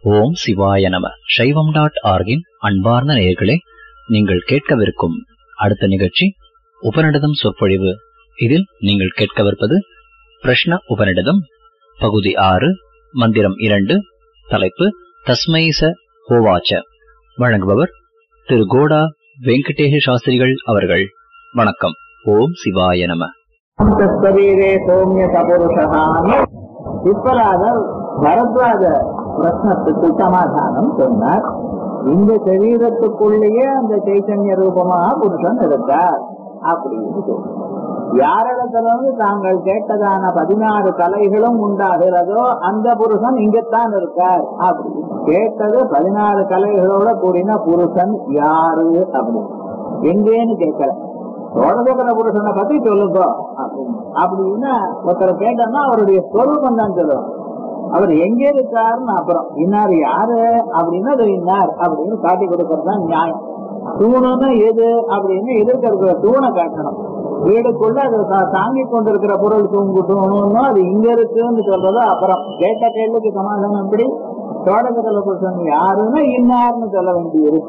ஓம் சிவாய நம சைவம் டாட் ஆர்கின் அன்பார்ந்த நேயர்களே நீங்கள் கேட்கவிருக்கும் அடுத்த நிகழ்ச்சி உபநிடதம் சொற்பொழிவு இதில் நீங்கள் கேட்கவிருப்பது பிரஷ்ன உபநிடதம் பகுதி ஆறு மந்திரம் இரண்டு தலைப்பு தஸ்மைச ஹோவாச்ச வழங்குபவர் திரு கோடா வெங்கடேஷ சாஸ்திரிகள் அவர்கள் வணக்கம் ஓம் சிவாய நம சரீரே சௌமிய சபுருஷகான்னு விஸ்வநாதர் பரத்வாஜ பிரச்சனத்துக்கு சமாதானம் சொன்னார் இந்த சரீரத்துக்குள்ளேயே அந்த சைத்தன்ய ரூபமாக புருஷன் இருக்கார் அப்படின்னு சொன்னார் யாரிடத்துல இருந்து தாங்கள் கேட்டதான பதினாறு கலைகளும் உண்டாகிறதோ அந்த புருஷன் இங்கத்தான் இருக்கார் அப்படின்னு கேட்டது பதினாறு கலைகளோட கூடின புருஷன் யாரு அப்படின்னு எங்கேன்னு கேட்கல சோழசகர புருஷனை பத்தி சொல்லுங்க அப்படின்னு அப்படின்னா ஒருத்தர் கேட்டோம்னா அவருடைய ஸ்வரூபம் தான் சொல்லுவோம் அவர் எங்க இருக்காருன்னு அப்புறம் இன்னார் யாரு அப்படின்னா அது இன்னார் அப்படின்னு காட்டி கொடுக்கறது தான் நியாயம் தூணுன்னா எது அப்படின்னு எதிர்க்க இருக்கிற தூணை காட்டணும் வீடுக்குள்ள அது தா- தாங்கிக் கொண்டிருக்கிற பொருள் தூங்கு தூணுன்னு அது இங்க இருக்குன்னு சொல்றது அப்புறம் கேட்ட கேள்விக்கு சமாதானம் எப்படி சோழசகர புருஷன் யாருன்னா இன்னார்னு சொல்ல வேண்டி இருக்க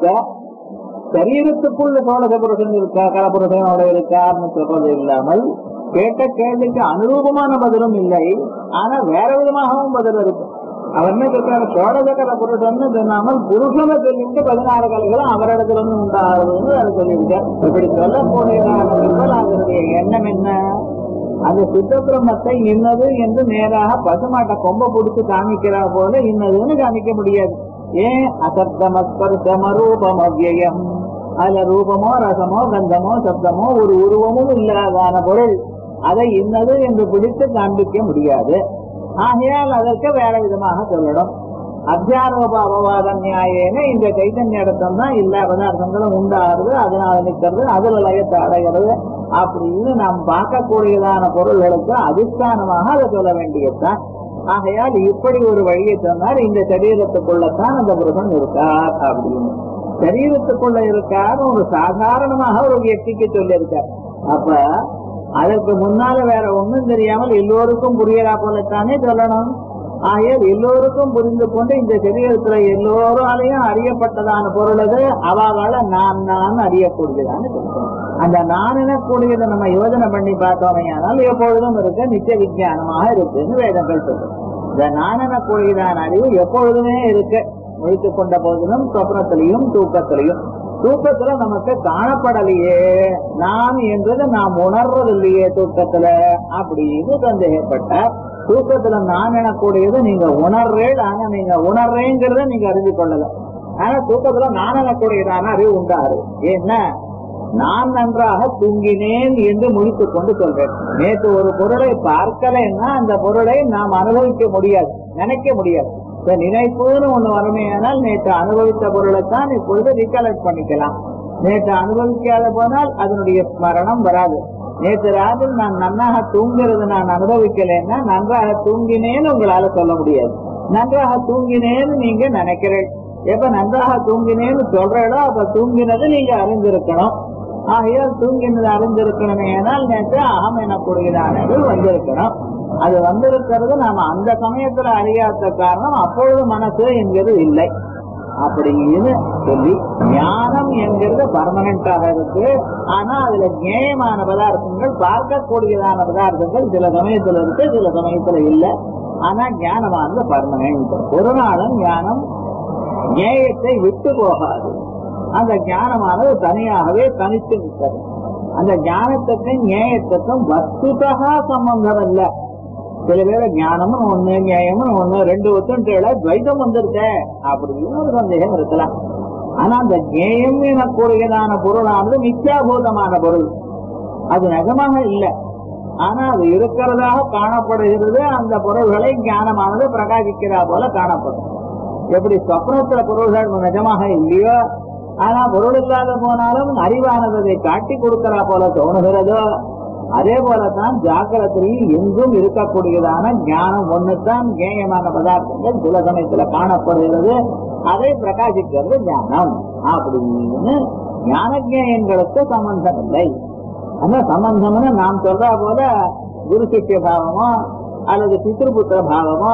சரீரத்துக்குள்ள சோழக புருஷன் இருக்கா கலப்புருஷனோட இருக்கார்னு சொல்றது இல்லாமல் கேட்ட கேள்விக்கு அனுரூபமான பதிலும் இல்லை ஆனா வேற விதமாகவும் பதில் இருக்கு அவர் என்ன சொல்றாரு சோழக புருஷன் சொன்னாமல் புருஷனை சொல்லிட்டு பதினாறு கலைகளும் அவரிடத்துல இருந்து உண்டாகுதுன்னு அதை சொல்லியிருக்கார் இப்படி சொல்ல போனீர்கள் அதனுடைய எண்ணம் என்ன அந்த சுத்த பிரம்மத்தை இன்னது என்று நேராக பசுமாட்டை கொம்ப பிடிச்சு காமிக்கிறா போல இன்னதுன்னு காமிக்க முடியாது ஏன் அசப்தமஸ்பர்சம ரூபம் அவ்யயம் அதுல ரூபமோ ரசமோ கந்தமோ சப்தமோ ஒரு உருவமும் இல்லாதான பொருள் அதை இன்னது என்று பிடித்து காண்பிக்க முடியாது ஆகையால் அதற்கு வேற விதமாக சொல்லணும் அத்தியாரோப அபவாத நியாயேன இந்த சைத்தன்ய இடத்தம் தான் எல்லா பதார்த்தங்களும் உண்டாகிறது அதனால நிற்கிறது அதுல லயத்தை அடைகிறது அப்படின்னு நாம் பார்க்கக்கூடியதான பொருள்களுக்கு அதிஷ்டானமாக அதை சொல்ல வேண்டியதுதான் ஆகையால் இப்படி ஒரு வழியை சொன்னார் இந்த சரீரத்துக்குள்ளத்தான் அந்த புருஷன் இருக்கார் அப்படின்னு சரீரத்துக்குள்ள இருக்கார் ஒரு சாதாரணமாக ஒரு வியக்திக்கு சொல்லியிருக்கார் அப்ப அதற்கு முன்னால வேற ஒண்ணும் தெரியாமல் எல்லோருக்கும் புரியறா போலத்தானே சொல்லணும் ஆகையால் எல்லோருக்கும் புரிந்து கொண்டு இந்த சரீரத்துல எல்லோராலையும் அறியப்பட்டதான பொருள் அது அவாவால நான் நான் அறியக்கூடியதான்னு சொல்றேன் அந்த நான் எனக்கூடியதை நம்ம யோஜனை பண்ணி பார்த்தோமே ஆனால் எப்பொழுதும் இருக்க நித்திய விஞ்ஞானமாக இருக்குன்னு வேதங்கள் சொல்றது இந்த நான் எனக்கூடியதான அறிவு எப்பொழுதுமே இருக்கு முழித்து கொண்ட போதிலும் சொப்னத்திலையும் தூக்கத்திலையும் தூக்கத்துல நமக்கு காணப்படலையே நான் என்றது நாம் உணர்றதில்லையே தூக்கத்துல அப்படின்னு சந்தேகப்பட்டார் தூக்கத்துல நான் எனக்கூடியது நீங்க உணர்றேன் ஆனா நீங்க உணர்றேங்கிறத நீங்க அறிந்து கொள்ளல ஆனா தூக்கத்துல நான் எனக்கூடியதான அறிவு உண்டாரு ஏன்னா நான் நன்றாக தூங்கினேன் என்று முடித்துக் கொண்டு சொல்றேன் நேற்று ஒரு பொருளை பார்க்கலைன்னா அந்த பொருளை நாம் அனுபவிக்க முடியாது நினைக்க முடியாது இப்ப நினைப்புன்னு ஒண்ணு வரமையானால் நேற்று அனுபவித்த பொருளைத்தான் இப்பொழுது ரிகலெக்ட் பண்ணிக்கலாம் நேற்று அனுபவிக்காத போனால் அதனுடைய ஸ்மரணம் வராது நேற்று ராத்திரி நான் நன்னாக தூங்குறது நான் அனுபவிக்கலைன்னா நன்றாக தூங்கினேன்னு உங்களால சொல்ல முடியாது நன்றாக தூங்கினேன்னு நீங்க நினைக்கிறேன் எப்ப நன்றாக தூங்கினேன்னு சொல்றேடோ அப்ப தூங்கினது நீங்க அறிந்திருக்கணும் ஆகையால் தூங்கினது அறிந்திருக்கணுமே ஆனால் நேற்று அகம் எனக்கூடியதானது வந்திருக்கணும் அது வந்திருக்கிறது நாம அந்த சமயத்துல அறியாத காரணம் அப்பொழுது மனசு என்கிறது இல்லை அப்படின்னு சொல்லி ஞானம் என்கிறது பர்மனண்டாக இருக்கு ஆனா அதுல நியாயமான பதார்த்தங்கள் பார்க்கக்கூடியதான பதார்த்தங்கள் சில சமயத்துல இருக்கு சில சமயத்துல இல்லை ஆனா ஞானமானது பர்மனன்ட் ஒரு நாளும் ஞானம் நியாயத்தை விட்டு போகாது அந்த ஞானமானது தனியாகவே தனித்து நிற்கிறது அந்த ஞானத்துக்கும் நியாயத்துக்கும் வஸ்துதா சம்பந்தம் இல்ல சில பேர் ஞானமும் ஒண்ணு நியாயமும் ஒண்ணு ரெண்டு ஒத்துண்டேல துவைதம் வந்துருச்ச அப்படின்னு ஒரு சந்தேகம் இருக்கலாம் ஆனா அந்த ஞேயம் எனக்கூடியதான பொருளானது மித்யாபூதமான பொருள் அது நிஜமாக இல்லை ஆனா அது இருக்கிறதாக காணப்படுகிறது அந்த பொருள்களை ஞானமானது பிரகாசிக்கிறா போல காணப்படும் எப்படி சொப்னத்துல பொருள்கள் நிஜமாக இல்லையோ ஆனா பொருள் இல்லாத போனாலும் அறிவானது அதை காட்டி கொடுக்கிறா போல தோணுகிறதோ அதே போலதான் ஜாக்கிரத்திலையும் எங்கும் இருக்கக்கூடியதான ஞானம் ஒண்ணுதான் ஞேயமான பதார்த்தங்கள் சில சமயத்துல காணப்படுகிறது அதை பிரகாசிக்கிறது ஞானம் அப்படின்னு ஞான ஞேயங்களுக்கு சம்பந்தம் இல்லை அந்த சம்பந்தம்னு நாம் சொல்ற போல குரு சிஷ்ய பாவமோ அல்லது பித்ருபுத்திர பாவமோ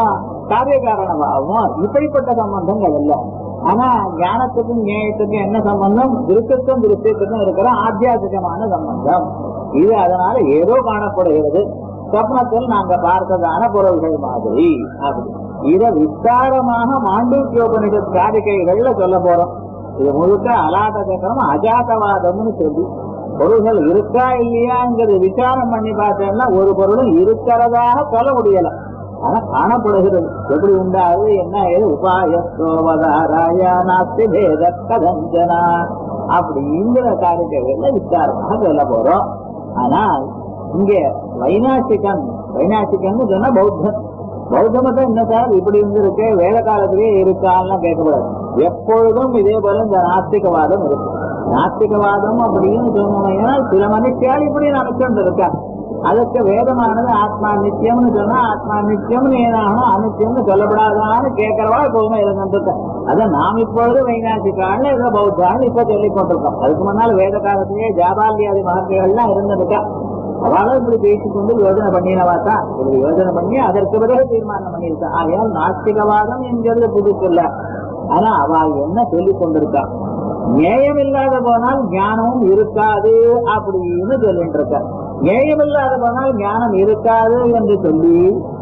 காரிய காரணமாகவும் இப்படிப்பட்ட சம்பந்தங்கள் இல்லை ஆனா ஞானத்துக்கும் நியாயத்துக்கும் என்ன சம்பந்தம் திருத்தத்தும் திருத்தத்துக்கும் இருக்கிற ஆத்தியாசிகமான சம்பந்தம் இது அதனால ஏதோ காணப்படுகிறது சொப்னத்தில் நாங்க பார்த்ததான பொருள்கள் மாதிரி அப்படி இத விஸ்தாரமாக மாண்டூக்கியோபனிஷத் காரிகைகள்ல சொல்ல போறோம் இது முழுக்க அலாத சக்கரம் அஜாதவாதம்னு சொல்லி பொருள்கள் இருக்கா இல்லையாங்கிறது விசாரம் பண்ணி பார்த்தேன்னா ஒரு பொருளும் இருக்கிறதாக சொல்ல முடியல ஆனா காணப்படுகிறது எப்படி உண்டாது என்ன ஏது உபாயஸ்தோவதாராய நாஸ்தி பேத கதஞ்சனா அப்படிங்கிற காரியங்கள்ல விசாரமாக சொல்ல போறோம் ஆனால் இங்க வைநாசிகன் வைநாசிகன் சொன்னா பௌத்தன் பௌத்த மதம் என்ன சார் இப்படி இருந்திருக்கு வேத காலத்திலேயே இருக்கான்னு கேட்கக்கூடாது எப்பொழுதும் இதே போல இந்த நாஸ்திகவாதம் இருக்கு நாஸ்திகவாதம் அப்படின்னு சொன்னோம்னா சில மனுஷியால் இப்படி நினைச்சுட்டு இருக்கா அதுக்கு வேதமானது ஆத்மா நித்தியம்னு சொன்னா ஆத்மா நித்தியம்னு ஏனாகணும் அனித்தியம்னு சொல்லப்படாதான்னு கேட்கறவா எப்பவுமே இருந்துட்டு அதை நாம் இப்பொழுது வைநாசிக்கால ஏதோ பௌத்தான்னு இப்ப சொல்லிக் கொண்டிருக்கோம் அதுக்கு முன்னால் வேத காலத்திலேயே ஜாபாலியாதி மகர்ஷிகள்லாம் இருந்திருக்கா அவளும் இப்படி பேசிக்கொண்டு யோஜனை பண்ணினவா தான் இப்படி யோஜனை பண்ணி அதற்கு பிறகு தீர்மானம் பண்ணியிருக்கா ஆகையால் நாஸ்திகவாதம் என்கிறது புதுசு இல்ல ஆனா அவ என்ன சொல்லிக் கொண்டிருக்கா நியாயம் இல்லாத போனால் ஞானமும் இருக்காது அப்படின்னு சொல்லிட்டு இருக்க நியாயம் இல்லாத போனால் ஞானம் இருக்காது என்று சொல்லி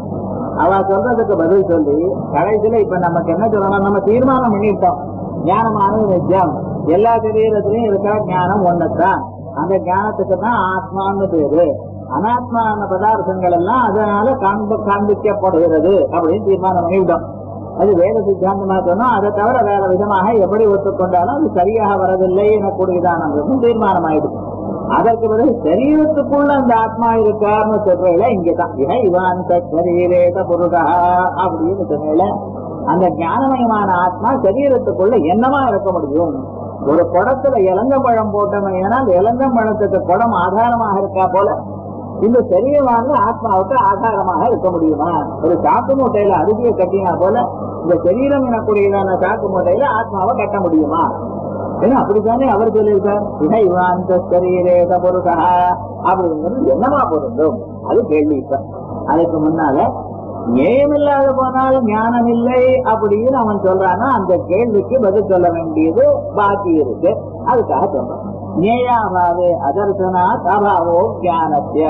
அவ சொல்றதுக்கு பதில் சொல்லி கடைசியில இப்ப நமக்கு என்ன சொல்லணும் நம்ம தீர்மானம் பண்ணிட்டோம் ஞானமானது நிஜம் எல்லா சரீரத்திலையும் இருக்கிற ஞானம் ஒண்ணுதான் அந்த ஞானத்துக்கு தான் ஆத்மான்னு பேரு அனாத்மான பதார்த்தங்கள் எல்லாம் அதனால காண்ப காண்பிக்கப்படுகிறது அப்படின்னு தீர்மானம் பண்ணிவிட்டோம் அது வேத சித்தாந்தமா சொன்னோம் அதை தவிர வேற விதமாக எப்படி ஒத்துக்கொண்டாலும் அது சரியாக வரவில்லை எனக்கூடியதான தீர்மானம் ஆயிடுச்சு அதற்கு பிறகு சரீரத்துக்குள்ள அந்த ஆத்மா இருக்காருன்னு சொல்றதுல இங்கதான் இக இவாந்த சரீரேத புருடா அப்படின்னு சொன்னதுல அந்த ஞானமயமான ஆத்மா சரீரத்துக்குள்ள என்னமா இருக்க முடியும் ஒரு குடத்துல இளங்கம்பழம் போட்டோம்னால் இளங்கம்பழத்துக்கு குடம் ஆதாரமாக இருக்கா போல இந்த சரீரமான ஆத்மாவுக்கு ஆதாரமாக இருக்க முடியுமா ஒரு சாக்கு மூட்டையில அருகிய கட்டினா போல இந்த சரீரம் எனக்கூடியதான சாக்கு மூட்டையில ஆத்மாவை கட்ட முடியுமா ஏன்னா அப்படித்தானே அவர் சொல்லியிருக்கார் இணைவாந்த சரீரேத பொருடா அப்படிங்கிறது என்னமா பொருந்தும் அது கேள்வி இப்ப அதுக்கு முன்னால நியாயமில்லாத போனால் ஞானம் இல்லை அப்படின்னு அவன் சொல்றானா அந்த கேள்விக்கு பதில் சொல்ல வேண்டியது பாக்கி இருக்கு அதுக்காக சொல்றான் நேயாபாவே அதர்சனா அபாவோ ஞானத்திய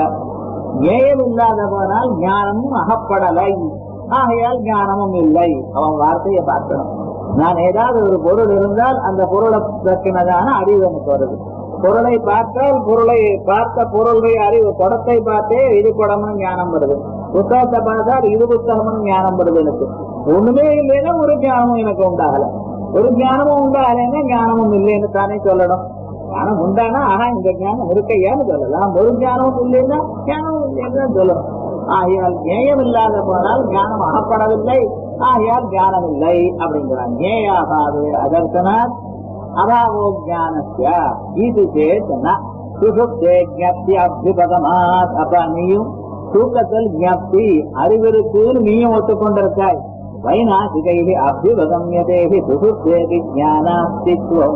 நேயம் இல்லாத போனால் ஞானமும் அகப்படலை ஆகையால் ஞானமும் இல்லை அவன் வார்த்தையை பார்க்கணும் நான் ஏதாவது ஒரு பொருள் இருந்தால் அந்த பொருளை பற்றினதான அறிவு எனக்கு வருது பொருளை பார்த்தால் பொருளை பார்த்த பொருளுடைய அறிவு குடத்தை பார்த்தே இது குடம்னு ஞானம் வருது புத்தகத்தை பார்த்தால் இது புத்தகம்னு ஞானம் வருது எனக்கு ஒண்ணுமே இல்லைன்னா ஒரு ஞானமும் எனக்கு உண்டாகல ஒரு ஞானமும் உண்டாகலைன்னா ஞானமும் இல்லைன்னு தானே சொல்லணும் ஞானம் உண்டானா ஆனா இந்த ஞானம் இருக்கையான்னு சொல்லலாம் ஒரு ஞானமும் இல்லைன்னா ஞானமும் இல்லைன்னு சொல்லணும் ஆகையால் ஞேயம் இல்லாத போனால் ஞானம் அகப்படவில்லை ஆகையால் ஞானம் இல்லை அப்படிங்கிறான் ஞேயாகாது அதர்சனாத் அபாவோ ஞானஸ்ய இது சேத்தன சுசுப்தே ஜப்தி அபிபதமாத் அப்ப நீயும் தூக்கத்தில் ஜப்தி அறிவிருக்குன்னு நீயும் ஒத்துக்கொண்டிருக்காய் வைநாசிகைகி அபிபதம்யதேகி சுசுப்தேகி ஞானாஸ்தித்வம்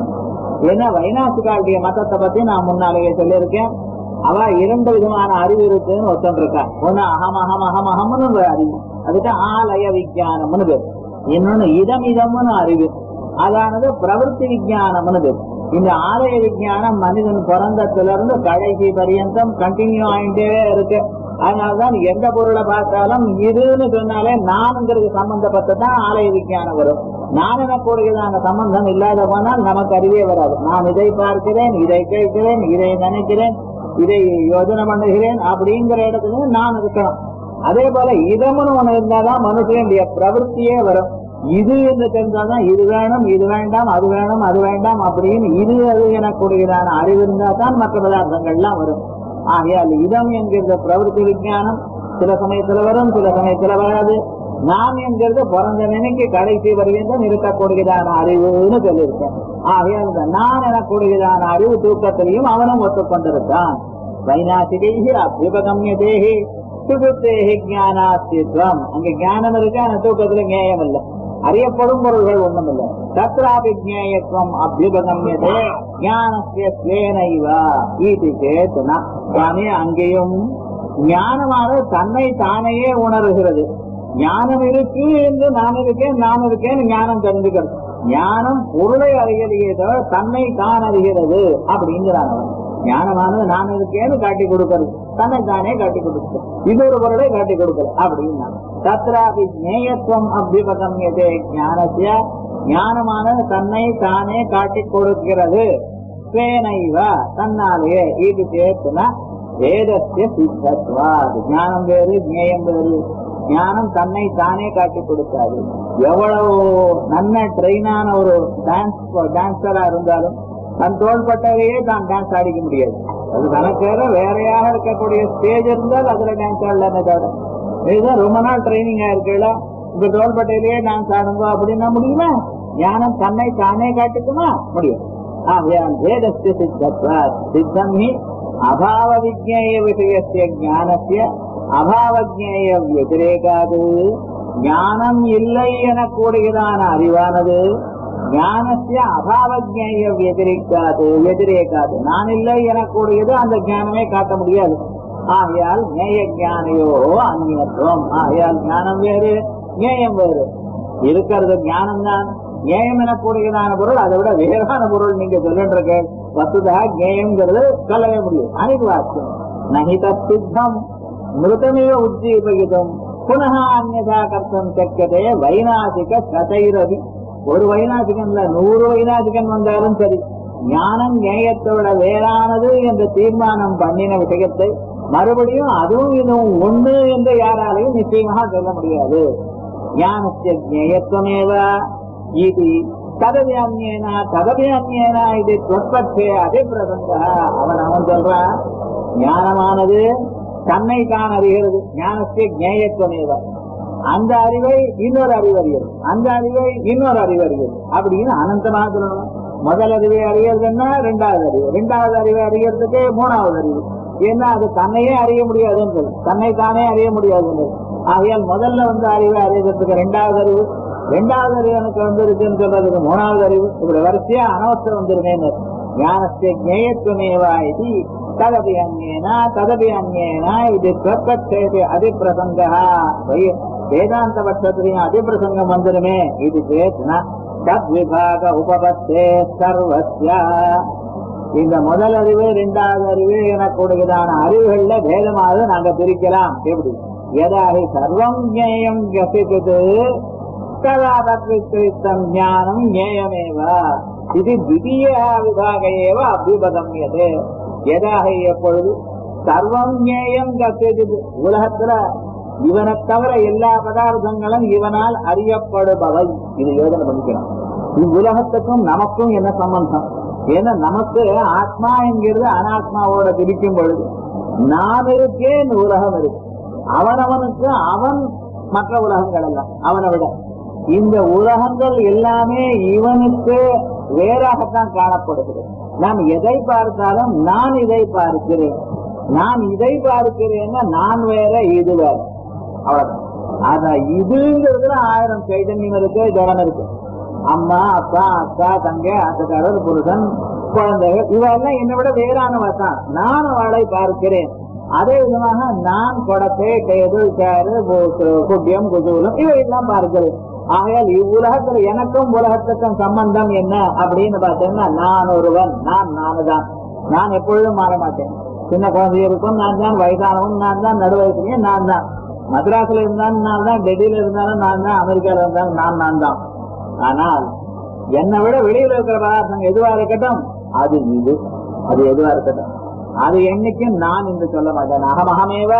ஏன்னா வைநாசிகாளுடைய மதத்தை பத்தி நான் முன்னாலேயே சொல்லியிருக்கேன் அவ இரண்டு விதமான அறிவு இருக்குன்னு ஒருத்தன் இருக்கா ஒண்ணு அகம் அகம் அகம் அகம்னு ஒரு அறிவு அதுக்கு ஆலய விஜயானம்னு பேர் இன்னொன்னு இதம் இதம்னு அறிவு அதானது பிரவருத்தி விஜயானம்னு பேர் இந்த ஆலய விஜயானம் மனிதன் பிறந்தத்துல இருந்து கடைசி பரியந்தம் கண்டினியூ ஆயிட்டே இருக்கு அதனாலதான் எந்த பொருளை பார்த்தாலும் இதுன்னு சொன்னாலே நானுங்கிறது சம்பந்தப்பட்டதான் ஆலய விஜயானம் வரும் நான் எனக்கூடியதான சம்பந்தம் இல்லாத போனால் நமக்கு அறிவே வராது நான் இதை பார்க்கிறேன் இதை கேட்கிறேன் இதை நினைக்கிறேன் இதை யோஜனை பண்ணுகிறேன் அப்படிங்கிற இடத்துல நான் இருக்கணும் அதே போல இதம்னு ஒண்ணு இருந்தாதான் மனுஷனுடைய பிரவருத்தியே வரும் இது என்று தெரிஞ்சாதான் இது வேணும் இது வேண்டாம் அது வேணும் அது வேண்டாம் அப்படின்னு இது அது எனக்கூடியதான அறிவு இருந்தா தான் மற்ற பதார்த்தங்கள்லாம் வரும் ஆகையால் இதம் என்கிற பிரவருத்தி விஞ்ஞானம் சில சமயத்துல வரும் சில சமயத்துல வராது நான் என்கிறது பிறந்த நினைக்கு கடைசி வரையும் இருக்கக்கூடியதான அறிவுன்னு சொல்லியிருக்கேன் ஆகையால் இந்த நான் எனக்கூடியதான அறிவு தூக்கத்திலையும் அவனும் ஒத்துக்கொண்டிருக்கான் வைநாசிகை அபியுபகமியதேகி சுகுத்தேகி ஞானாஸ்தித்வம் அங்க ஞானம் இருக்கு அந்த தூக்கத்துல ஞேயம் இல்லை அறியப்படும் பொருள்கள் ஒண்ணும் இல்லை தத்ராபி ஜேயத்துவம் அபியுபகமியதே ஞானசிய ஸ்வேனைவா ஈதி சேத்துனா சுவாமி அங்கேயும் ஞானமானது தன்னை தானையே உணர்கிறது ஞானம் இருக்கு என்று நான் இருக்கேன் நான் இருக்கேன் ஞானம் தெரிஞ்சுக்கிறது ஞானம் பொருளை அறியலையே தவிர தன்னை தான் அறிகிறது அப்படிங்கிறான் அவன் ஞானமானது நான் இருக்கேன்னு காட்டி கொடுக்கிறது தன்னை தானே காட்டி கொடுக்கிறது இது ஒரு பொருளை காட்டி கொடுக்கிறது அப்படின்னா தத்ராபி ஜேயத்துவம் அபிபகமியதே ஞானசிய ஞானமானது தன்னை தானே காட்டி கொடுக்கிறது ஸ்வேனைவ தன்னாலேயே இது சேர்த்துனா வேதத்திய சித்தத்வாது ஞானம் வேறு ஜேயம் வேறு ஞானம் தன்னை தானே காட்டி கொடுக்காது எவ்வளவு நல்ல ட்ரெயினான ஒரு டான்ஸ் டான்சரா இருந்தாலும் தன் தோள்பட்டவையே தான் டான்ஸ் ஆடிக்க முடியாது அது தனக்கேற வேறையாக இருக்கக்கூடிய ஸ்டேஜ் இருந்தால் அதுல டான்ஸ் ஆடலாமே தவிர இதுதான் ரொம்ப நாள் ட்ரைனிங் ஆயிருக்குல்ல இப்ப தோள்பட்டையிலேயே டான்ஸ் ஆடுங்க அப்படின்னா முடியுமா ஞானம் தன்னை தானே காட்டுக்குமா முடியும் ஆகையால் வேதஸ்ய சித்தத்வாத் சித்தம் ஹி அபாவ விஜ்ஞேய விஷயஸ்ய ஞானஸ்ய அபாவஜ்ஞேய வதிரேகாது ஞானம் இல்லை எனக்கூடியதான அறிவானது ஞானசிய அபாவஜ்ஞேய வதிரிக்காது வதிரேகாது நான் இல்லை எனக்கூடியது அந்த ஞானமே காட்ட முடியாது ஆகையால் நேய ஞானையோ அந்நியத்துவம் ஆகையால் ஞானம் வேறு நேயம் வேறு இருக்கிறது ஞானம் தான் நேயம் எனக்கூடியதான பொருள் அதை விட வேறான பொருள் நீங்க சொல்லிட்டு வசுதா ஞேயங்கிறது சொல்லவே முடியும் அனிர்வாக்கியம் நகித சித்தம் மிருதமேவ உஜ்ஜீபகிதம் புனः அந்நதா கர்த்தம் சக்கியதே வைநாசிக சதைரதி ஒரு வைநாசிகன்ல நூறு வைநாசிகன் வந்தாலும் சரி ஞானம் ஞேயத்தை விட வேறானது என்ற தீர்மானம் பண்ணின விஷயத்தை மறுபடியும் அதுவும் இதுவும் ஒண்ணு என்று யாராலையும் நிச்சயமாக சொல்ல முடியாது ஞானத்திய ஞேயத்துவமேவ இது ததவியன்யேனா ததவியன்யேனா இது தொற்பற்றே அதிபிரசங்க அவன் அவன் சொல்றான் ஞானமானது தன்னை தான் அறிகிறது ஞானத்தை ஞேயத்துவமேவ அந்த அறிவை இன்னொரு அறிவு அறிகிறது அந்த அறிவை இன்னொரு அறிவு அறிகிறது அப்படின்னு அனந்தமாக சொல்லணும் முதல் அறிவை அறியறதுன்னா ரெண்டாவது அறிவு ரெண்டாவது அறிவை அறியறதுக்கு மூணாவது அறிவு ஏன்னா அது தன்னையே அறிய முடியாதுன்னு சொல்லு. தன்னை தானே அறிய முடியாதுன்னு ஆகையால் முதல்ல வந்து அறிவை அறியறதுக்கு ரெண்டாவது அறிவு ரெண்டாவது அறிவு எனக்கு வந்து இருக்குன்னு சொல்றதுக்கு மூணாவது அறிவு இப்படி வரிசையா அனவசரம் வந்துருமேன்னு ஞானத்தை ஞேயத்துவமேவா இது ததபி அந்நேனா ததபி அந்நேனா இது பிரபத்தேது அதிப்பிரசங்க வேதாந்த பட்சத்திலையும் அதிப்பிரசங்கம் வந்துருமே இது சேத்னா தத் விபாக உபபத்தே சர்வஸ்ய இந்த முதல் அறிவு இரண்டாவது அறிவு எனக்கூடியதான அறிவுகள்ல பேதமாக நாங்க பிரிக்கலாம் எப்படி எதாகி சர்வம் ஞேயம் கசித்தது ததா தத்வித்தம் ஞானம் ஞேயமேவ இது திடீய விபாக ஏவ அபிபதமியது எதாக எப்பொழுது சர்வம் ஞேயம் கசித்தது உலகத்துல இவனை தவிர எல்லா பதார்த்தங்களும் இவனால் அறியப்படுபவை இது யோசனை பண்ணிக்கணும் இவ்வுலகத்துக்கும் நமக்கும் என்ன சம்பந்தம் ஏன்னா நமக்கு ஆத்மா என்கிறது அனாத்மாவோட பிரிக்கும் பொழுது நான் இருக்கேன் உலகம் இருக்கு அவனவனுக்கு அவன் மற்ற உலகங்கள் எல்லாம் அவனை விட இந்த உலகங்கள் எல்லாமே இவனுக்கு வேறாகத்தான் காணப்படுகிறது நாம் எதை பார்த்தாலும் நான் இதை பார்க்கிறேன் நான் இதை பார்க்கிறேன்னா நான் வேற இது வேற அவ்வளவுதான் அத இதுங்கிறதுல ஆயிரம் சைதன்யம் இருக்கு ஜடம் இருக்கு அம்மா அப்பா அக்கா தங்க அத்தக்காரர் புருஷன் குழந்தைகள் இவெல்லாம் என்னை விட வேறானவ தான் நான் அவளை பார்க்கிறேன் அதே விதமாக நான் கொடத்தை டேபிள் சேரு குட்டியம் குதூலம் இவையெல்லாம் பார்க்கிறேன் ஆகையால் இவ்வுலகத்துல எனக்கும் உலகத்துக்கும் சம்பந்தம் என்ன அப்படின்னு பார்த்தீங்கன்னா நான் ஒருவன் நான் நானுதான் நான் எப்பொழுதும் மாற மாட்டேன் சின்ன குழந்தை இருக்கும் நான் தான் வயதானவன் நான் தான் நடுவயசுலயும் நான் தான் மദ്രാஸ்ல இருந்தாலும் நான் தான் டெல்லியில இருந்தாலும் நான் தான் அமெரிக்கால இருந்தாலும் நான் நான் தான் ஆனால் என்னை விட வெளியில இருக்கிற பதார்த்தம் எதுவா இருக்கட்டும் அது இது அது எதுவா இருக்கட்டும் அது என்னைக்கும் நான் என்று சொல்ல மாட்டேன் அகமகமேவ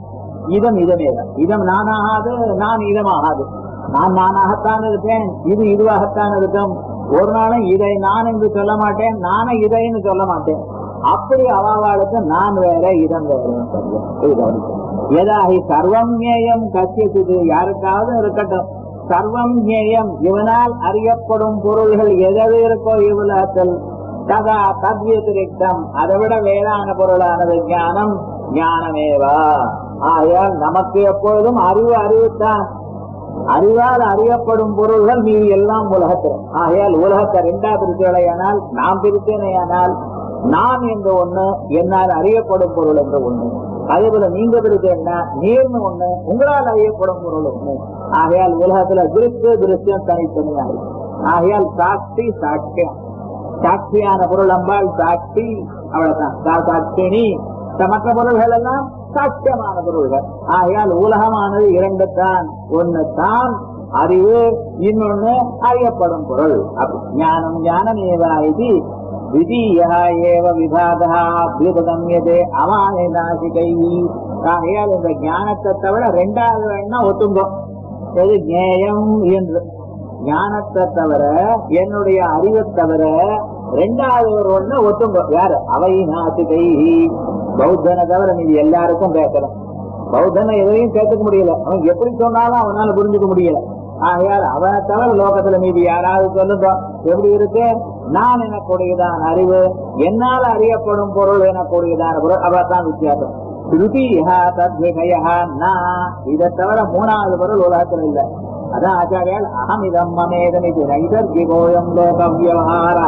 இதம் இதமேவ இதம் நானாகாது நான் இதமாகாது நான் நானாகத்தான் இருப்பேன் இது இதுவாகத்தான் இருக்கும் ஒரு நாளும் இதை நான் என்று சொல்ல மாட்டேன் நானே இதைன்னு சொல்ல மாட்டேன் அப்படி அவாவாளுக்கு நான் வேற இதம் வேற எதாகி சர்வம் ஞேயம் கசியது யாருக்காவது இருக்கட்டும் சர்வம் ஞேயம் இவனால் அறியப்படும் பொருள்கள் எதது இருக்கோ இவ்வுலகத்தில் ததா தத்வியதிரிக்தம் அதை விட வேறான பொருளானது ஞானம் ஞானமேவா ஆகையால் நமக்கு எப்பொழுதும் அறிவு அறிவுத்தான் அறிவால் அறியப்படும் பொருள்கள் மீது எல்லாம் உலகத்தில் ஆகையால் உலகத்தை ரெண்டா பிரிச்சுடையானால் நாம் பிரித்தேனையானால் நான் என்று ஒண்ணு என்னால் அறியப்படும் பொருள் என்று ஒண்ணு அதே போல நீங்க இருக்கேன்னா நீர்னு ஒண்ணு உங்களால் அறியப்படும் பொருள் ஒண்ணு ஆகையால் உலகத்துல திருஷ்டு திருஷ்யம் தனித்தனியா இருக்கு ஆகையால் சாட்சி சாட்சியம் சாட்சியான பொருள் அம்பாள் சாட்சி அவ்வளவுதான் சா- சாட்சினி மற்ற பொருள்கள் எல்லாம் சாட்சியமான பொருள்கள் ஆகையால் உலகமானது இரண்டு தான் ஒண்ணு தான் அறிவு இன்னொன்னு அறியப்படும் பொருள் அப்படி ஞானம் ஞானமேவா இது द्वितीयः एव विभागः அபியுபகமியதே அமானிதாசிகை ஆகையால் இந்த ஞானத்தை தவிர ரெண்டாவது வேணா ஒத்துங்கோ எது ஞேயம் என்று ஞானத்தை தவிர என்னுடைய அறிவை தவிர ரெண்டாவது ஒரு ஒண்ணு ஒத்துங்கோ யாரு அவை நாசிகை பௌத்தனை தவிர மீது எல்லாருக்கும் பேசலாம் பௌத்தனை எதையும் சேர்த்துக்க முடியல அவன் எப்படி சொன்னாலும் அவனால புரிஞ்சுக்க முடியல ஆகையால் அவனை தவிர லோகத்துல மீதி யாராவது சொல்லுங்க எப்படி இருக்கு நான் எனக்கூடியதான் அறிவு என்னால் அறியப்படும் பொருள் எனக்கூடியதான பொருள் அவர்தான் வித்தியாசம் ஸ்ருதிஹா தத்விஷயா நான் இதை தவிர மூணாவது பொருள் உலகத்துல இல்ல அதான் ஆச்சாரியால் அகமிதம் மமேதம் இது நைதர்கிகோயம் லோக வியவஹாரா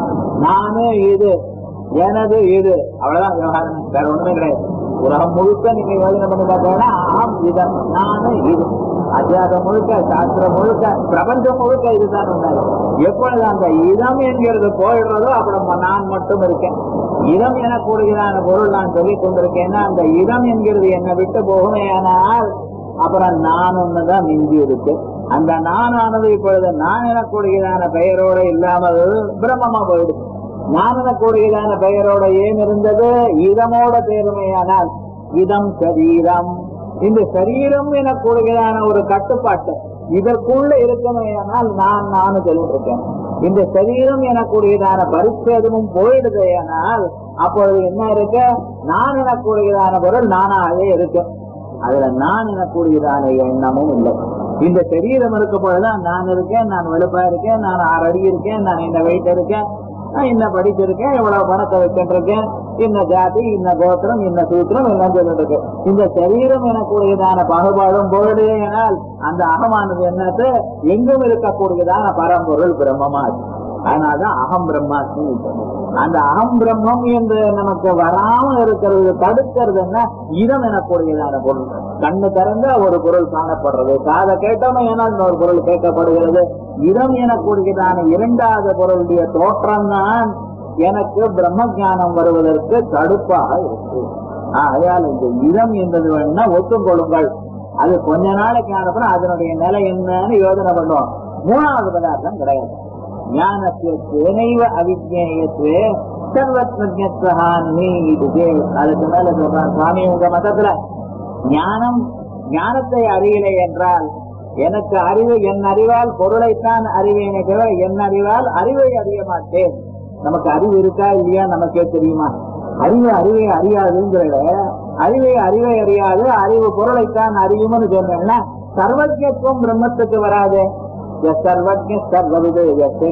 நானு இது எனது இது அவ்வளவுதான் விவகாரம் வேற ஒண்ணுமே கிடையாது உலகம் முழுக்க நீங்க யோஜனை பண்ணி பார்த்தீங்கன்னா ஆம் இதம் நானு இது அத்தியாசம் முழுக்க சாஸ்திரம் முழுக்க பிரபஞ்சம் முழுக்க இதுதான் உண்டாது எப்பொழுது அந்த இதம் என்கிறது போயிடுறதோ அப்புறம் நான் மட்டும் இருக்கேன் இதம் எனக்கூடியதான பொருள் நான் சொல்லிக் கொண்டிருக்கேன்னா அந்த இதம் என்கிறது என்னை விட்டு போகுமே ஆனால் அப்புறம் நான் ஒண்ணுதான் மிஞ்சி இருக்கு அந்த நானானது இப்பொழுது நான் எனக்கூடியதான பெயரோட இல்லாமல் பிரம்மமா போயிடுது நான் எனக்கூடியதான பெயரோட ஏன் இருந்தது இதமோட தேர்மையானால் இதம் சரீரம் இந்த சரீரம் எனக்கூடியதான ஒரு கட்டுப்பாட்டு இதற்குள்ள இருக்குமையானால் நான் நானும் சொல்லிட்டு இருக்கேன் இந்த சரீரம் எனக்கூடியதான பரிச்சேதமும் போயிடுதேயானால் அப்பொழுது என்ன இருக்கு நான் எனக்கூடியதான பொருள் நானாகவே இருக்கு அதுல நான் எனக்கூடியதான எண்ணமும் இல்லை இந்த சரீரம் இருக்க பொழுதுதான் நான் இருக்கேன் நான் வெளுப்பா இருக்கேன் நான் ஆறு அடி இருக்கேன் நான் இந்த வெயிட் இருக்கேன் நான் இன்ன படிச்சிருக்கேன் இவ்வளவு பணத்தை வச்சுருக்கேன் இன்ன ஜாதி இன்ன கோத்திரம் இன்ன சூத்திரம் எல்லாம் சொல்லிட்டு இருக்கேன் இந்த சரீரம் எனக்கூடியதான பாகுபாடும் போடுனால் அந்த அகமானது என்னது எங்கும் இருக்கக்கூடியதான பரம்பொருள் பிரம்மமா இருக்கு அதனாலதான் அகம் பிரம்மாஸ்மி அந்த அகம் பிரம்மம் என்று நமக்கு வராம இருக்கிறது தடுக்கிறது என்ன இதம் எனக்கூடியதான பொருள் கண்ணு திறந்த ஒரு பொருள் காணப்படுறது காதை கேட்டோமே ஏன்னா இன்னொரு பொருள் கேட்கப்படுகிறது இதம் எனக்கூடியதான இரண்டாவது பொருளுடைய தோற்றம் தான் எனக்கு பிரம்ம ஞானம் வருவதற்கு தடுப்பாக இருக்கு ஆகையால் இந்த இதம் என்பது வேணா ஒத்துக்கொள்ளுங்கள் அது கொஞ்ச நாளைக்கு அனுப்புறோம் அதனுடைய நிலை என்னன்னு யோசனை பண்ணுவோம் மூணாவது பதார்த்தம் கிடையாது ஞானத்திய துணைவ அவிஜேயத்துவே சர்வத்மஜத்வஹான்மி இதுவே அதுக்கு மேல சொல்றான் சுவாமி உங்க மதத்துல ஞானம் ஞானத்தை அறியலை என்றால் எனக்கு அறிவு என் அறிவால் பொருளைத்தான் அறிவேனே தவிர என் அறிவால் அறிவை அறிய மாட்டேன் நமக்கு அறிவு இருக்கா இல்லையா நமக்கே தெரியுமா அறிவு அறிவை அறியாதுங்கிறத அறிவை அறிவை அறியாது அறிவு பொருளைத்தான் அறியும்னு சொன்னேன்னா சர்வஜத்துவம் பிரம்மத்துக்கு வராது சர்வஜ சர்வவிது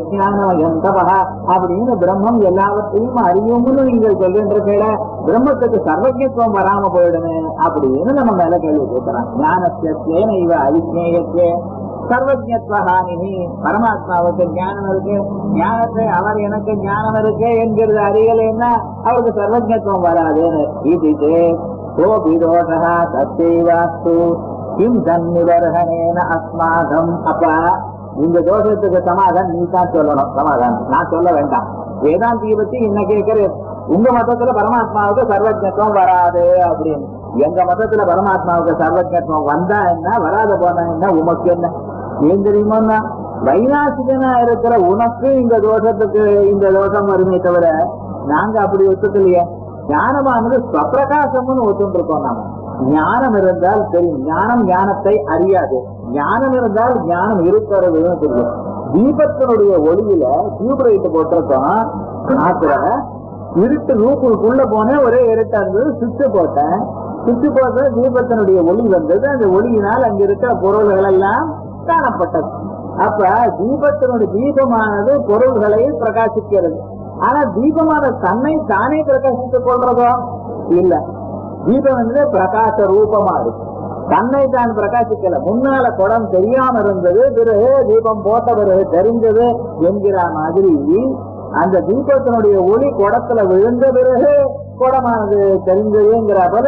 எந்தபகா அப்படின்னு பிரம்மம் எல்லாவற்றையும் அறியும்னு நீங்கள் சொல்லிட்டு பிரம்மத்துக்கு சர்வஜத்துவம் வராம போயிடுமே அப்படின்னு நம்ம மேல கேள்வி கேட்கிறான் ஞானத்தியேன இவ அவிஜேயத்தே சர்வஜத்வஹானினி பரமாத்மாவுக்கு ஞானம் இருக்கு ஞானத்தை அவர் எனக்கு ஞானம் இருக்கு என்கிறது அறியலைன்னா அவருக்கு சர்வஜத்துவம் வராதுன்னு இது கோபி தோஷா தத்தேவாஸ்து கிம் தன்னிவர்கனேன அஸ்மாகம் அப்ப இந்த தோஷத்துக்கு சமாதானம் நீ தான் சொல்லணும் சமாதானம் நான் சொல்ல வேண்டாம் வேதாந்தியை பத்தி என்ன கேட்கறது உங்க மதத்துல பரமாத்மாவுக்கு சர்வஜத்துவம் வராது அப்படின்னு எங்க மதத்துல பரமாத்மாவுக்கு சர்வஜத்துவம் வந்தா என்ன வராத போனா என்ன உமக்கு என்ன ஏன் தெரியுமா வைநாசிகனா இருக்கிற உனக்கு இந்த தோஷத்துக்கு இந்த தோஷம் வருமே தவிர நாங்க அப்படி ஒத்துக்கலையே ஞானமானது ஸ்வப்பிரகாசம்னு ஒத்துட்டு இருக்கோம் நாம ஞானம் இருந்தால் தெரியும் ஞானம் ஞானத்தை அறியாது ஞானம் இருந்தால் ஞானம் இருக்கிறதுன்னு தெரியும் தீபத்தினுடைய ஒளியில டியூப்லைட் போட்டிருக்கோம் காத்துல இருட்டு ரூப்புக்குள்ள போனேன் ஒரே இருட்டா இருந்தது சுவிட்ச் போட்டேன் சுவிட்ச் போட்ட தீபத்தினுடைய ஒளி வந்தது அந்த ஒளியினால் அங்க இருக்கிற பொருள்கள் எல்லாம் காணப்பட்டது அப்ப தீபத்தினுடைய தீபமானது பொருள்களை பிரகாசிக்கிறது ஆனா தீபமான தன்னை தானே பிரகாசித்துக் கொள்றதோ இல்ல தீபம் வந்து பிரகாச ரூபமா இருக்கு தன்னை தான் பிரகாசிக்கல முன்னால குடம் தெரியாம இருந்தது பிறகு தீபம் போட்ட பிறகு தெரிஞ்சது என்கிற மாதிரி அந்த தீபத்தினுடைய ஒளி குடத்துல விழுந்த பிறகு குடமானது தெரிஞ்சதுங்கிற போல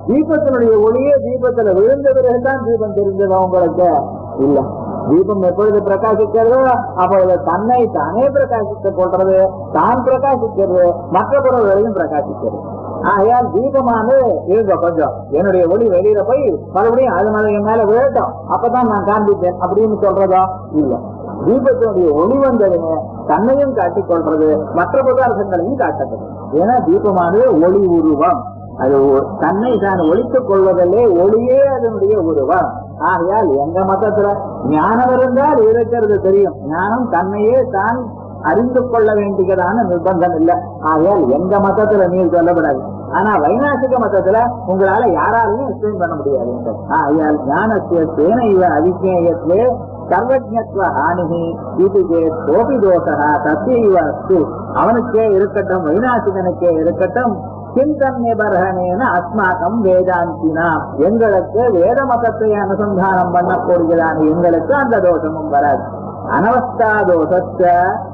தீபத்தினுடைய ஒளியே தீபத்துல விழுந்த பிறகுதான் தீபம் தெரிஞ்சதா உங்களுக்கு இல்ல தீபம் எப்பொழுது பிரகாசிக்கிறதோ அப்பொழுது தன்னை தானே பிரகாசித்துக் கொள்றது தான் பிரகாசிக்கிறது மற்ற பொருள்களையும் பிரகாசிக்கிறது ஆகையால் தீபமானது இருங்க கொஞ்சம் என்னுடைய ஒளி வெளியில போய் மறுபடியும் அது மேல என் மேல விழட்டும் அப்பதான் நான் காண்பிப்பேன் அப்படின்னு சொல்றதா இல்ல தீபத்தினுடைய ஒளி வந்ததுன்னு தன்னையும் காட்டிக் கொள்றது மற்ற பதார்த்தங்களையும் காட்டப்படும் ஏன்னா தீபமானது ஒளி உருவம் அது ஒ- தன்னை தான் ஒழித்துக் கொள்வதில்லே ஒளியே அதனுடைய உருவம் ஆகையால் எங்க மதத்துல ஞானம் இருந்தால் இருக்கிறது தெரியும் ஞானம் தன்னையே தான் அறிந்து கொள்ள வேண்டியதான நிர்பந்தம் இல்ல ஆகையால் எங்க மதத்துல நீர் சொல்லப்படாது ஆனா வைநாசிக மதத்துல உங்களால யாராலையும் எக்ஸ்பிளைன் பண்ண முடியாது ஆகையால் ஞானத்திய சேன இவ அவிஜேயத்திலே சர்வஜத்வ ஹானிஹி இது சேத் கோபி தோஷா தத்திய இவ அஸ்து அவனுக்கே இருக்கட்டும் வைநாசிகனுக்கே இருக்கட்டும் சிந்தன்யபர்ஹனேன அஸ்மாக்கம் வேதாந்தினா எங்களுக்கு வேத மதத்தை அனுசந்தானம் பண்ணக்கூடியதான எங்களுக்கு அந்த தோஷமும் வராது அனவஸ்தா தோஷத்த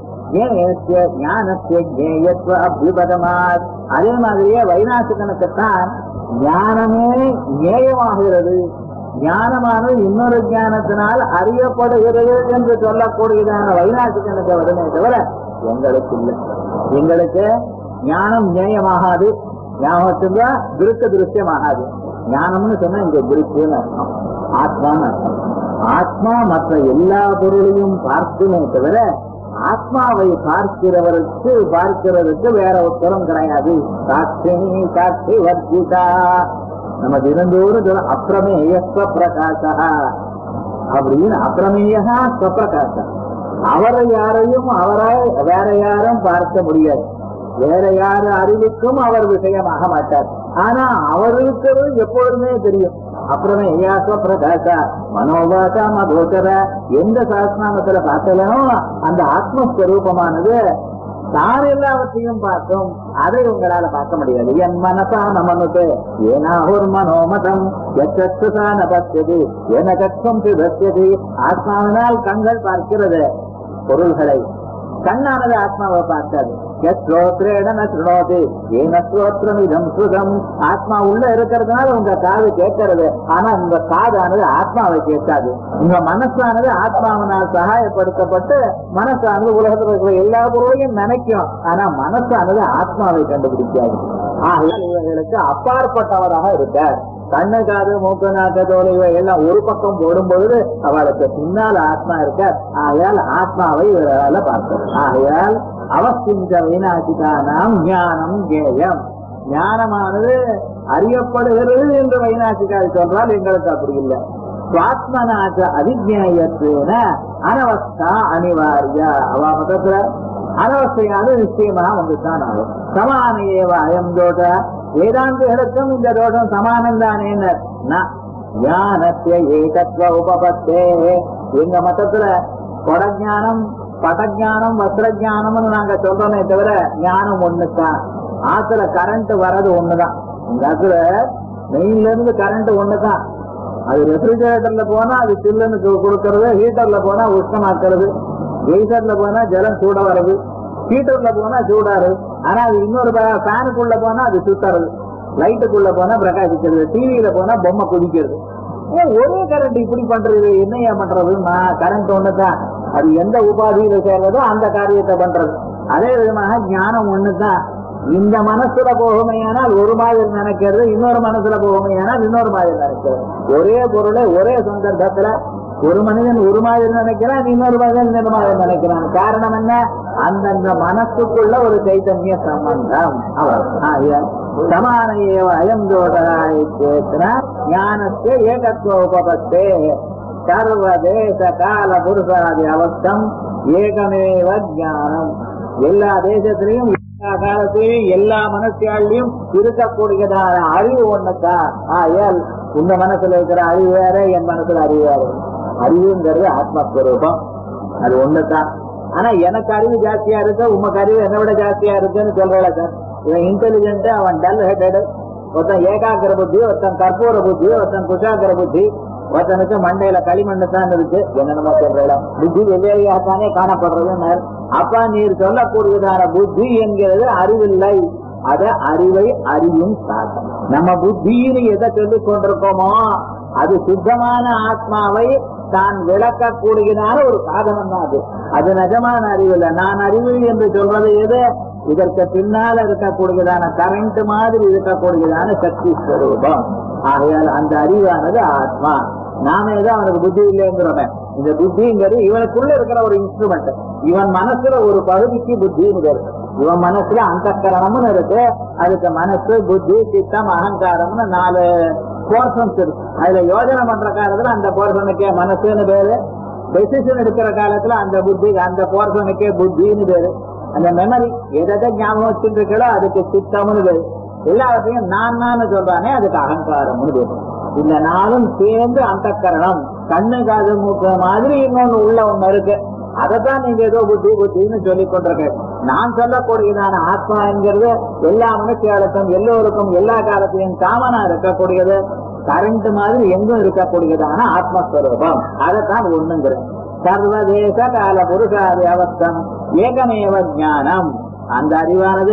ஞேயஸ்ய ஞானஸ்ய ஞேயத்வ அபியுபதமாத் அதே மாதிரியே வைநாசிகனுக்குத்தான் ஞானமே ஞேயமாகிறது ஞானமானது இன்னொரு ஞானத்தினால் அறியப்படுகிறது என்று சொல்லக்கூடியதான வைநாசிகனுக்கு வருமே தவிர எங்களுக்கு இல்லை எங்களுக்கு ஞானம் ஞேயமாகாது ஞாபகத்துங்க திருக்க திருஷ்யமாகாது ஞானம்னு சொன்னா இங்க திருஷ்யன்னு அர்த்தம் ஆத்மான்னு அர்த்தம் ஆத்மா மற்ற எல்லா பொருளையும் பார்க்குமே தவிர ஆத்மாவை பார்க்கிறவருக்கு பார்க்கிறதுக்கு வேற உத்தரம் கிடையாது சாட்சினி சாட்சி வர்ஜிதா நம்ம தினந்தோறும் சொல்ல அப்பிரமேயஸ்வ பிரகாசா அப்படின்னு அப்பிரமேயா ஸ்வப்பிரகாசா அவரை யாரையும் அவரை வேற யாரும் பார்க்க முடியாது வேற யார் அறிவுக்கும் அவர் விஷயமாக மாட்டார் ஆனா அவர் இருக்கிறது எப்பொழுதுமே தெரியும் அப்புறமே ஐயாச பிரகாச மனோபாசா மதோச்சர எந்த சாஸ்திராமத்துல பார்த்தலனோ அந்த ஆத்மஸ்வரூபமானது தான் எல்லாவற்றையும் பார்க்கும் அதை உங்களால பார்க்க முடியாது என் மனசா நமனுக்கு ஏனாஹுர் மனோமதம் எச்சா பசியது என கட்சம் சிதத்தியது ஆத்மாவினால் கண்கள் பார்க்கிறது பொருள்களை கண்ணானது ஆத்மாவை பார்க்காது ஸ்ரோத்ரேடன சுணோது ஏன ஸ்ரோத்ரம் இதம் சுகம் ஆத்மா உள்ள இருக்கிறதுனால உங்க காது கேட்கறது ஆனா உங்க காதானது ஆத்மாவை கேட்காது உங்க மனசானது ஆத்மாவினால் சகாயப்படுத்தப்பட்டு மனசானது உலகத்தில் இருக்கிற எல்லா பொருளையும் நினைக்கும் ஆனா மனசானது ஆத்மாவை கண்டுபிடிக்காது ஆகையால் இவர்களுக்கு அப்பாற்பட்டவராக இருக்கார் கண்ணு காது மூக்கு நாக்கு தோலை இவை எல்லாம் ஒரு பக்கம் போடும் பொழுது அவளுக்கு பின்னால் ஆத்மா இருக்கார் ஆகையால் ஆத்மாவை இவரால பார்க்கணும் ஆகையால் அவசிஞ்ச வைநாசிகானாம் ஞானம் கேயம் ஞானமானது அறியப்படுகிறது என்று வைநாசிகாரி சொல்றால் எங்களுக்கு அப்படி இல்லை சுவாத்மனாச்ச அவிஜயத்துவன அனவஸ்தா அனிவாரிய அவ மதத்துல அனவஸ்தையானது நிச்சயமாக வந்துதான் ஆகும் சமான ஏவ அயம் தோஷ வேதாந்திகளுக்கும் இந்த தோஷம் சமானம் தானே ஞானத்திய ஏகத்துவ உபபத்தே எங்க மதத்துல கொடஞானம் படஞானம் வஸ்திரஞானம்னு நாங்க சொல்றோமே தவிர ஞானம் ஒண்ணுதான் ஆத்துல கரண்ட் வர்றது ஒண்ணுதான் இந்த ஆத்துல மெயின்ல இருந்து கரண்ட் ஒண்ணுதான் அது ரெஃப்ரிஜரேட்டர்ல போனா அது சில்லுன்னு கு- கொடுக்கறது ஹீட்டர்ல போனா உஷ்ணமாக்குறது கெய்சர்ல போனா ஜலம் சூட வர்றது ஹீட்டர்ல போனா சூடாரு ஆனா அது இன்னொரு ஃபேனுக்குள்ள போனா அது சுத்தறது லைட்டுக்குள்ள போனா பிரகாசிக்கிறது டிவியில போனா பொம்மை குதிக்கிறது ஏன் ஒரே கரண்ட் இப்படி பண்றது என்னையா பண்றதுன்னா கரண்ட் ஒண்ணுதான் அது எந்த உபாதியில சேர்றதோ அந்த காரியத்தை பண்றது அதே விதமாக ஞானம் ஒண்ணுதான் இந்த மனசுல போகுமையானால் ஒரு மாதிரி நினைக்கிறது இன்னொரு மனசுல போகுமையானால் இன்னொரு மாதிரி நினைக்கிறது ஒரே பொருளை ஒரே சந்தர்ப்பத்துல ஒரு மனிதன் ஒரு மாதிரி நினைக்கிறான் இன்னொரு மனிதன் இன்னொரு மாதிரி நினைக்கிறான் காரணம் என்ன அந்தந்த மனசுக்குள்ள ஒரு சைத்தன்ய சம்பந்தம் அவர் சமான ஏவ அயம் தோஷாயேத்தின ஞானத்தை ஏகத்துவ உபபத்தே சர்வ தேச கால புருஷாதி அவஸ்தம் ஏகமேவ ஞானம் எல்லா தேசத்திலையும் எல்லா காலத்திலையும் எல்லா மனசியாலையும் இருக்கக்கூடியதான அறிவு ஒண்ணுதான் ஆயல் உங்க மனசுல இருக்கிற அறிவு வேற என் மனசுல அறிவு வேற அறிவுங்கிறது ஆத்மஸ்வரூபம் அது ஒண்ணுதான் ஆனா எனக்கு அறிவு ஜாஸ்தியா இருக்கு உமக்கு அறிவு என்னை விட ஜாஸ்தியா இருக்குன்னு சொல்றல சார் இவன் இன்டெலிஜென்ட் அவன் டல் ஹெட்டடு ஒருத்தன் ஏகாகிர புத்தி ஒருத்தன் கற்பூர புத்தி ஒருத்தன் குஷாகிர புத்தி ஒருத்தனுக்கு மண்டையில களிமண்ணு தான் இருக்கு என்னென்னமோ சொல்றல புத்தி வெவ்வேறையாகத்தானே காணப்படுறது அப்ப நீர் சொல்லக்கூடியதான புத்தி என்கிறது அறிவில்லை அத அறிவை அறியும் சாதனம் நம்ம புத்தின்னு எதை சொல்லிக் கொண்டிருக்கோமோ அது சுத்தமான ஆத்மாவை தான் விளக்கக்கூடியதான ஒரு சாதனம் தான் அது அது நிஜமான அறிவு இல்ல நான் அறிவு என்று சொல்றது எது இதற்கு பின்னால இருக்கக்கூடியதான கரண்ட் மாதிரி இருக்கக்கூடியதான சக்தி ஸ்வரூபம் ஆகையால் அந்த அறிவானது ஆத்மா நாம ஏதோ அவனுக்கு புத்தி இல்லைங்கிறோமே இந்த புத்திங்கிறது இவனுக்குள்ள இருக்கிற ஒரு இன்ஸ்ட்ருமெண்ட் இவன் மனசுல ஒரு பகுதிக்கு புத்தின்னு இருக்கு இவன் மனசுல அந்தக்கரணம்னு இருக்கு அதுக்கு மனசு புத்தி சித்தம் அகங்காரம்னு நாலு போர்ஷன்ஸ் இருக்கு அதுல யோஜனை பண்ற காலத்துல அந்த போர்ஷனுக்கே மனசுன்னு பேரு டெசிஷன் எடுக்கிற காலத்துல அந்த புத்தி அந்த போர்ஷனுக்கே புத்தின்னு பேரு அந்த மெமரி எதை ஞாபகம் வச்சுட்டு இருக்கோ அதுக்கு சித்தம்னு பேரு எல்லாத்தையும் நான் நான் சொல்றானே அதுக்கு அகங்காரம்னு பேரு இந்த நாளும் சேர்ந்து அந்தக்கரணம் கண்ணு காது மூக்க மாதிரி இன்னொன்னு உள்ள ஒண்ணு இருக்கு அதைத்தான் நீங்க ஏதோ புத்தி புத்தின்னு சொல்லிக் கொண்டிருக்க நான் சொல்லக்கூடியதான ஆத்மா என்கிறது எல்லா மனுஷியாளுக்கும் எல்லோருக்கும் எல்லா காலத்திலும் காமனா இருக்கக்கூடியது கரண்ட் மாதிரி எங்கும் இருக்கக்கூடியதான ஆத்மஸ்வரூபம் அதைத்தான் ஒண்ணுங்கிறேன் சர்வதேச கால புருஷாதி அவஸ்தம் ஏகமேவ ஞானம் அந்த அறிவானது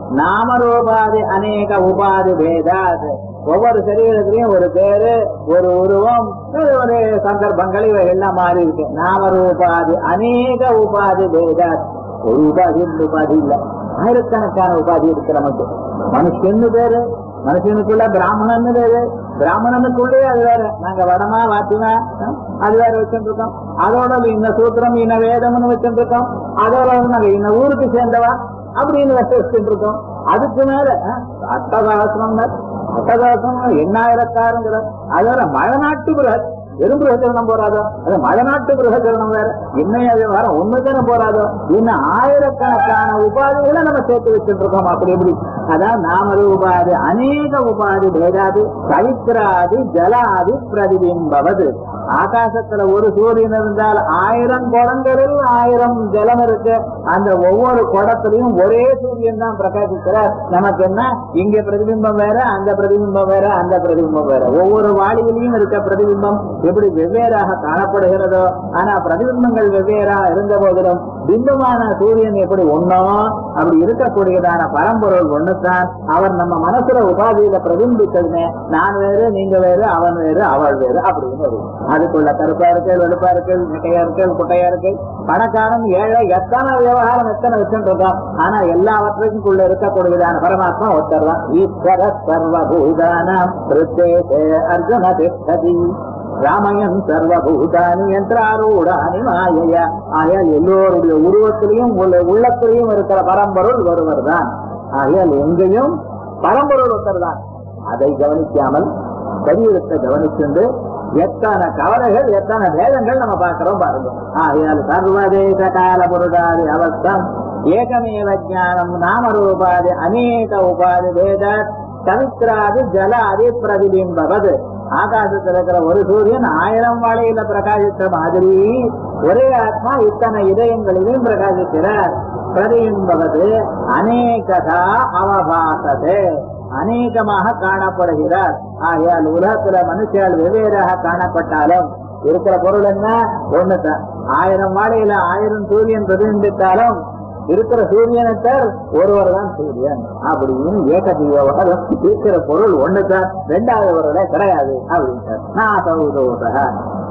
நாமரூபாதி அநேக உபாதி பேதாது ஒவ்வொரு சரீரத்திலையும் ஒரு பேரு ஒரு உருவம் ஒரு ஒரு சந்தர்ப்பங்கள் இவைகள்லாம் மாறி இருக்கு நாமரூபாதி அநேக உபாதி பேதாத் ஒரு உபாதி ரெண்டு உபாதி இல்ல ஆயிரக்கணக்கான உபாதி இருக்கு நமக்கு மனுஷன்னு பேரு மனுஷனுக்குள்ள பிராமணன்னு பேரு பிராமணனுக்குள்ளே அது வேற நாங்க வடமா வாத்தினா அது வேற வச்சுட்டு இருக்கோம் அதோட இன்ன சூத்திரம் இன்ன வேதம்னு வச்சுட்டு இருக்கோம் அதோட நாங்க இன்ன ஊருக்கு சேர்ந்தவா அப்படின்னு வச்சுட்டு இருக்கோம் அதுக்கு மேல அட்டகாசம் அட்டகாசம் எண்ணாயிரக்காரங்கிற அதோட மழநாட்டு பிறகு வெறும் பிரகச்சரணம் போறாதோ அது மழநாட்டு பிரகச்சரணம் வேற இன்னும் அது வேற ஒண்ணுதானே போறாதோ இன்னும் ஆயிரக்கணக்கான உபாதிகளை நம்ம சேர்த்து வச்சுட்டு இருக்கோம் அப்படி எப்படி அதான் நாமது உபாதி அநேக உபாதி பேதாது சரித்திராதி ஜலாதி பிரதிபிம்பவது ஆகாசத்துல ஒரு சூரியன் இருந்தால் ஆயிரம் குடங்களில் ஆயிரம் ஜலம் இருக்கு அந்த ஒவ்வொரு குடத்திலையும் ஒரே சூரியன் தான் பிரகாசிக்கிறார் நமக்கு என்ன இங்க பிரதிபிம்பம் வேற அந்த பிரதிபிம்பம் வேற அந்த பிரதிபிம்பம் வேற ஒவ்வொரு வாளியிலையும் இருக்க பிரதிபிம்பம் எப்படி வெவ்வேறாக காணப்படுகிறதோ ஆனா பிரதிபிம்பங்கள் வெவ்வேறாக இருந்த போதிலும் பிம்பமான சூரியன் எப்படி ஒன்னோ அப்படி இருக்கக்கூடியதான பரம்பொருள் ஒண்ணுதான் அவர் நம்ம மனசுல உபாதியில பிரதிபித்ததுமே நான் வேறு நீங்க வேறு அவன் வேறு அவள் வேறு அப்படின்னு வரும் அதுக்குள்ள கருப்பா இருக்கு வெளுப்பா இருக்கு நெட்டையா இருக்கு குட்டையா இருக்கு பணக்காரன் ஏழை எத்தனை விவகாரம் எத்தனை வச்சுட்டு இருக்கோம் ஆனா எல்லாவற்றுக்கும் உள்ள இருக்கக்கூடியதான பரமாத்மா ஒருத்தர் தான் ஈஸ்வர சர்வபூதானம் பிரத்யேகே அர்ஜுன திஷ்டதி ராமயன் சர்வபூதானி யந்திராரூடானி மாயைய ஆகையால் எல்லோருடைய உருவத்திலையும் உள்ள உள்ளத்திலையும் இருக்கிற பரம்பொருள் ஒருவர் தான் ஆகையால் எங்கேயும் பரம்பொருள் ஒருத்தர் தான் அதை கவனிக்காமல் சரீரத்தை கவனிச்சுண்டு எத்தனை கவலைகள் எத்தனை வேதங்கள் நம்ம பார்க்கிறோம் பாருங்க ஆகையால் சர்வதேச கால பொருளாதி அவஸ்தம் ஏகமேவ ஜானம் நாமரூபாதி அநேக உபாதி வேத கவித்ராதி ஜலாதி பிரதிபிம்பவது ஆகாசத்தில் இருக்கிற ஒரு சூரியன் ஆயிரம் வாழையில பிரகாசித்த மாதிரி ஒரே ஆத்மா இத்தனை இதயங்களிலும் பிரகாசிக்கிறார் பிரதிபிம்பவது அநேகதா அவபாசது அநேகமாக காணப்படுகிறார் ஆகையால் உலகத்துல மனுஷால் வெவ்வேறாக காணப்பட்டாலும் இருக்கிற பொருள் என்ன ஒண்ணுதான் ஆயிரம் வாழையில ஆயிரம் சூரியன் பிரதிபிம்பித்தாலும் இருக்கிற சூரியனத்தார் ஒருவர் தான் சூரியன் அப்படின்னு ஏக ஜீவவர் இருக்கிற பொருள் ஒண்ணுதான் ரெண்டாவது ஒருவரே கிடையாது அப்படின்ட்டார் நான் சௌதோதக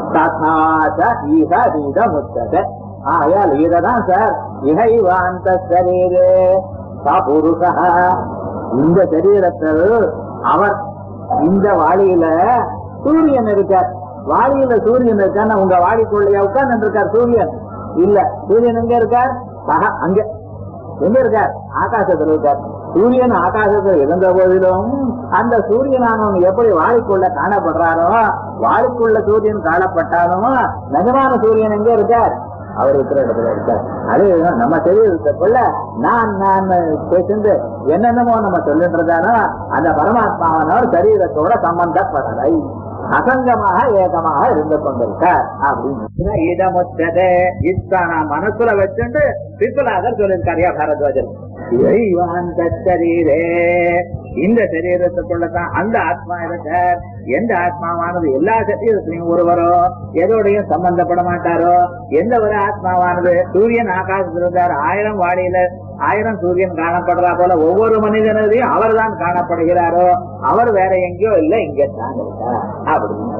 ததாச்ச ஈக தீத முத்தக ஆகையால் இததான் சார் இகைவாந்த சரீரே சபுருஷா இந்த சரீரத்தில் அவர் இந்த வாளியில சூரியன் இருக்கார் வாளியில சூரியன் இருக்கான்னு உங்க வாளிக்குள்ளையா உட்கார்ந்து இருக்கார் சூரியன் இல்ல சூரியன் எங்க இருக்கார் சக அங்க எங்க இருக்கார் ஆகாசத்துல இருக்கார் சூரியன் ஆகாசத்தில் இருந்த போதிலும் அந்த சூரியனானவன் எப்படி வாளிக்குள்ள காணப்படுறாரோ வாளிக்குள்ள சூரியன் காணப்பட்டாலும் நிஜமான சூரியன் எங்க இருக்கார் அவர் இருக்கிற இடத்துல இருக்கார் அதே நம்ம சரீரத்துக்குள்ள நான் நான் பேசுந்து என்னென்னமோ நம்ம சொல்லின்றதானோ அந்த பரமாத்மாவனவர் சரீரத்தோட சம்பந்தப்படலை அசங்கமாக ஏகமாக இருந்து கொண்டிருக்கார் அப்படின்னு இடமுச்சதே இத்தனை மனசுல வச்சுட்டு பிற்பலாகர் சொல்லியிருக்காரியா பாரத்வாஜன் இறைவாந்த சரீரே இந்த சரீரத்துக்குள்ளதான் அந்த ஆத்மா இருக்கார் எந்த ஆத்மாவானது எல்லா சரீரத்திலையும் ஒருவரோ எதோடையும் சம்பந்தப்பட மாட்டாரோ எந்த ஒரு ஆத்மாவானது சூரியன் ஆகாசத்தில் இருந்தார் ஆயிரம் வாடியில ஆயிரம் சூரியன் காணப்படுறா போல ஒவ்வொரு மனிதனதையும் அவர் தான் காணப்படுகிறாரோ அவர் வேற எங்கேயோ இல்ல இங்கே தான் இருக்கார் அப்படின்னு